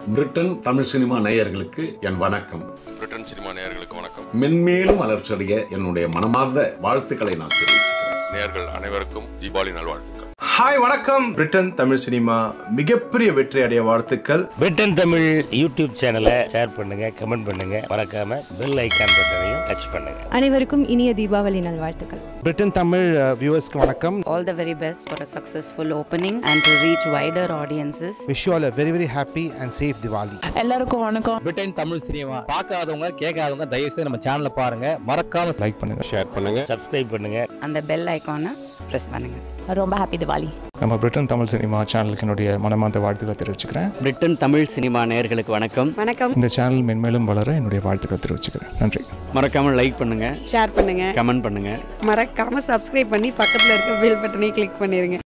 Britain Tamil cinema நேயர்களுக்கு என் வணக்கம் Britain cinema நேயர்களுக்கு வணக்கம் மென்மேலும் வளர்ச்சியடைய என்னுடைய மனமார்ந்த வாழ்த்துக்களை நான் தெரிவிச்சுக்கிறேன் நேயர்கள் அனைவருக்கும் தீபாவளி நல்வாழ்த்துக்கள் ஹாய் வணக்கம் பிரிட்டன் தமிழ் சினிமா மிகப்பெரிய வெற்றி அடைய வாழ்த்துக்கள் பிரிட்டன் தமிழ் யூடியூப் சேனலை ஷேர் பண்ணுங்க கமெண்ட் பண்ணுங்க மறக்காம பெல் ஐக்கான் பட்டனையும் டச் பண்ணுங்க அனைவருக்கும் இனிய தீபாவளி நல்வாழ்த்துக்கள் பிரிட்டன் தமிழ் வியூவர்ஸ்க்கு வணக்கம் all the very best for a successful opening and to reach wider audiences. Wish you all very very happy and safe Diwali எல்லாருக்கும் வணக்கம் பிரிட்டன் தமிழ் சினிமா பார்க்காதவங்க கேட்காதவங்க தயவு செய்து நம்ம சேனலை பாருங்க மறக்காம லைக் பண்ணுங்க ஷேர் பண்ணுங்க சப்ஸ்கிரைப் பண்ணுங்க அந்த பெல் ஐக்கானை ப்ரெஸ் பண்ணுங்க ரொம்ப ஹாப்பி திவாலி நம்ம பிரிட்டன் தமிழ் சினிமா சேனலுக்கு என்னுடைய மனமார்ந்த வாழ்த்துக்களை தெரிவிச்சுக்கிறேன் பிரிட்டன் தமிழ் சினிமா நேயர்களுக்கு வணக்கம் வணக்கம் இந்த சேனல் மென்மேலும் வளர என்னுடைய வாழ்த்துக்களை தெரிவிச்சுக்கிறேன் நன்றி மறக்காம லைக் பண்ணுங்க ஷேர் பண்ணுங்க கமெண்ட் பண்ணுங்க மறக்காம சப்ஸ்கிரைப் பண்ணி பக்கத்துல இருக்க பெல் பட்டனை கிளிக் பண்ணிருங்க